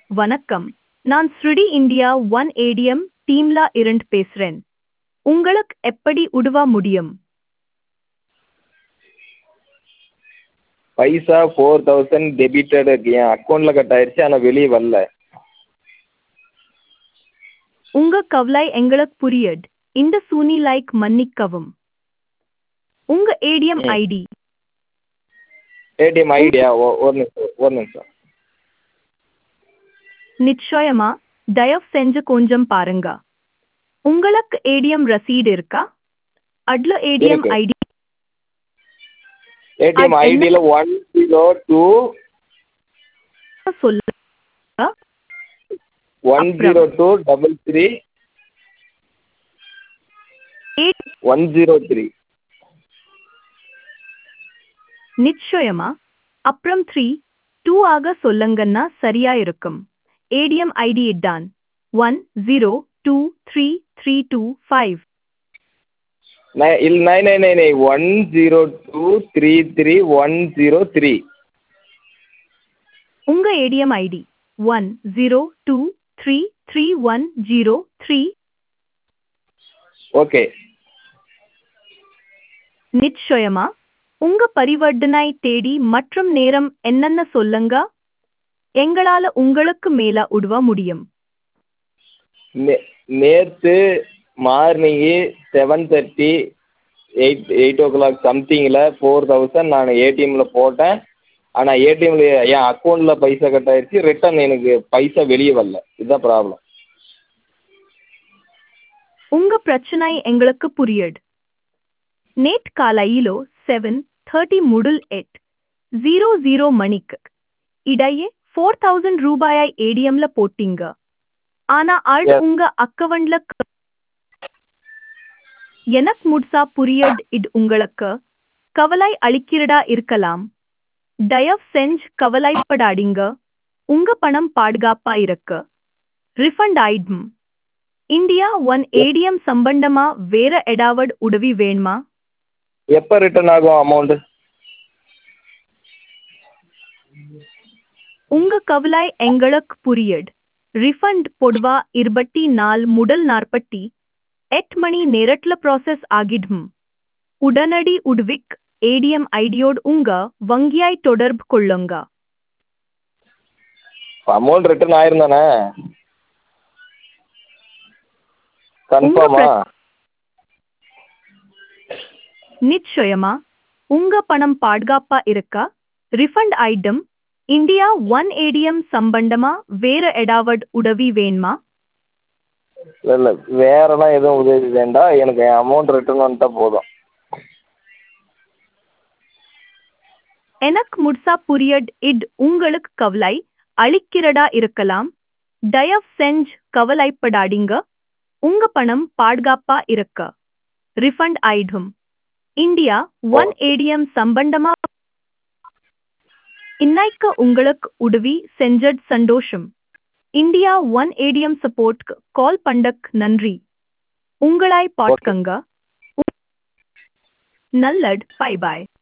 வணக்கம் நான் ஸ்ருடி இந்தியா ஒன் ஏடிஎம் டீம்ல இருந்து பேசுறேன் உங்களுக்கு எப்படி உதவ முடியும் பைசா ஃபோர் தௌசண்ட் டெபிட்டட் என் அக்கௌண்ட்டில் கட் ஆயிடுச்சு ஆனால் வெளியே வரல உங்க கவலை எங்களுக்கு புரியுது இந்த சூழ்நிலைக்கு மன்னிக்கவும் உங்க ஏடிஎம் ம். ஐடி ஏடிஎம் ஐடியா ஒரு நிமிஷம் ஒரு நிமிஷம் நிச்சயமா தயவு செஞ்சு கொஞ்சம் பாருங்க உங்களுக்கு ஏடிஎம் ரசீடு இருக்கா அதுல ஏடிஎம் இருக்கு. ஐடி ஏடிஎம் அது என்ன- ஐடியில் ஒன் ஜீரோ டூ சொல்லுங்க ஒன் அப்புறம்? ஜீரோ டூ டபுள் த்ரீ ஏ- ஒன் ஜீரோ த்ரீ நிச்சயமா அப்புறம் த்ரீ டூ ஆக சொல்லுங்கன்னா சரியா இருக்கும் ஏடிஎம் ஐடி இதான் one zero two three three two five இல்லை nine nine nine nine one zero two three three one zero three உங்க ATM ID one zero two three three one zero three okay நிச்சயமா உங்க பரிவர்த்தனை தேதி மற்றும் நேரம் என்னன்னு சொல்லுங்க எங்களால உங்களுக்கு மேல உதவ முடியும் நே நேற்று morning seven thirty eight eight o'clock சம்திங்கில் ஃபோர் தௌசண்ட் நான் ஏடிஎம்மில் போட்டேன் ஆனால் ஏடிஎம்மில் என் அக்கௌண்ட்டில் பைசா கட் ஆயிடுச்சு ரிட்டன் எனக்கு பைசா வெளியே வரல இதுதான் ப்ராப்ளம் உங்க பிரச்சனை எங்களுக்கு புரியுது நேட் காலையிலோ செவன் தேர்ட்டி முதல் எட் ஜீரோ ஜீரோ மணிக்கு இடையே ஃபோர் தௌசண்ட் ரூபாயை ஏடிஎம்ல போட்டீங்க ஆனா அது Yes. உங்க அக்கவுண்ட்ல க- எனக்கு முழுசா புரியுது இது உங்களுக்கு கவலை அளிக்கிறதா இருக்கலாம் தயவு செஞ்சு கவலைப்படாதீங்க உங்க பணம் பாதுகாப்பா இருக்கு ரிஃபண்ட் ஆயிடும் இந்தியா ஒன் ஏடிஎம் சம்பந்தமா வேற ஏதாவது உதவி வேணுமா எப்போ ரிட்டர்ன் ஆகும் அமௌண்ட்டு உங்க கவலை எங்களுக்கு புரியுது ரிஃபண்ட் பொதுவா இருபத்தி நாலு முதல் நாற்பத்தி எட்டு மணி நேரத்துல ப்ராசஸ் ஆகிடும் உடனடி உதவிக்கு ஏடிஎம் ஐடியோடு உங்க வங்கியாய் தொடர்பு கொள்ளுங்க அமௌண்ட் ரிட்டர்ன் ஆயிருந்தானே கன்ஃபார்மா நிச்சயமா உங்க பணம் பாதுகாப்பா இருக்கா refund item India one ATM சம்பந்தமா வேற ஏதாவது உதவி வேணுமா இல்லை இல்லை வேறெல்லாம் எதுவும் உதவி வேண்டாம் எனக்கு என் அமௌண்ட் ரிட்டர்ன் வந்துட்டா போதும் எனக்கு முழுசா புரியட் இட் உங்களுக்கு கவலை அளிக்கிறதா இருக்கலாம் தயவு செஞ்சு கவலைப்படாதீங்க உங்க பணம் பாதுகாப்பா இருக்க ரிஃபண்ட் ஆயிடும் இந்தியா ஒன் ஏடிஎம் சம்பந்தமா இன்னைக்கு உங்களுக்கு உதவி செஞ்சட் சந்தோஷம் இந்தியா ஒன் ஏடிஎம் சப்போர்ட்க்கு கால் பண்ணக் நன்றி உங்களாய் பாட்கங்க நல்லட் பை பாய்